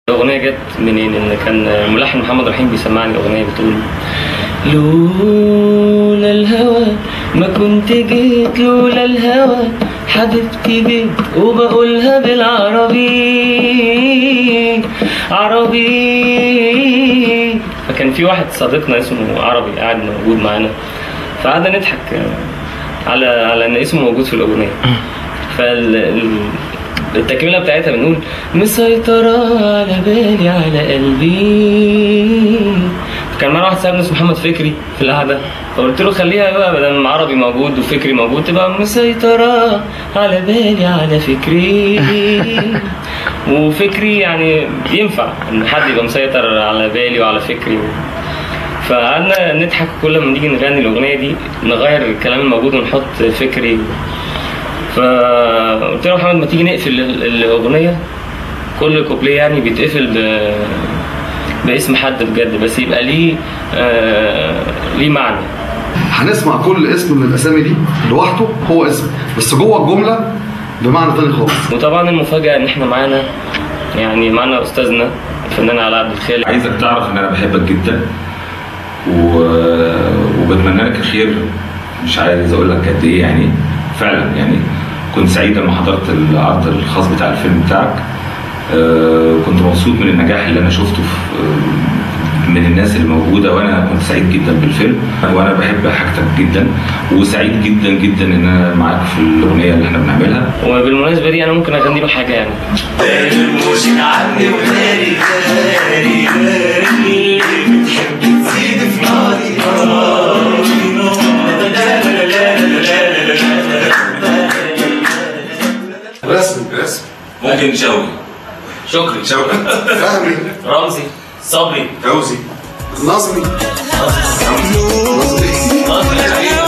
الأغنية جت منين؟ إن كان ملحن محمد رحيم بيسمعني أغنية بتقول لولا الهوى ما كنت جيت لولا الهوى حبيبتي جيت وبقولها بالعربي عربي فكان في واحد صديقنا اسمه عربي قاعد موجود معانا فقعدنا نضحك على على ان اسمه موجود في الاغنيه فال ال- التكمله بتاعتها بنقول مسيطرة على بالي على قلبي كان معانا واحد صاحبنا اسمه محمد فكري في القعده فقلت له خليها بقى بدل ما عربي موجود وفكري موجود تبقى مسيطرة على بالي على فكري وفكري يعني ينفع ان حد يبقى مسيطر على بالي وعلى فكري فقعدنا نضحك كل ما نيجي نغني الاغنيه دي نغير الكلام الموجود ونحط فكري فقلت له يا محمد ما تيجي نقفل ال- الاغنيه كل كوبليه يعني بيتقفل ب... باسم حد بجد بس يبقى ليه آه... ليه معنى هنسمع كل اسم من الاسامي دي لوحده هو اسم بس جوه الجمله بمعنى تاني خالص وطبعا المفاجاه ان احنا معانا يعني معانا استاذنا الفنان علاء عبد الخالق عايزك تعرف ان انا بحبك جدا و... وبتمنى لك الخير مش عايز اقول لك قد ايه يعني فعلا يعني كنت سعيد لما حضرت العرض الخاص بتاع الفيلم بتاعك آه، كنت مبسوط من النجاح اللي انا شفته في آه، من الناس اللي موجوده وانا كنت سعيد جدا بالفيلم وانا بحب حاجتك جدا وسعيد جدا جدا ان انا معاك في الاغنيه اللي احنا بنعملها وبالمناسبه دي انا ممكن اغني له حاجه يعني رسم رسم ممكن شوقي شكري شوقي فهمي رمزي صبري فوزي نظمي نظمي نصري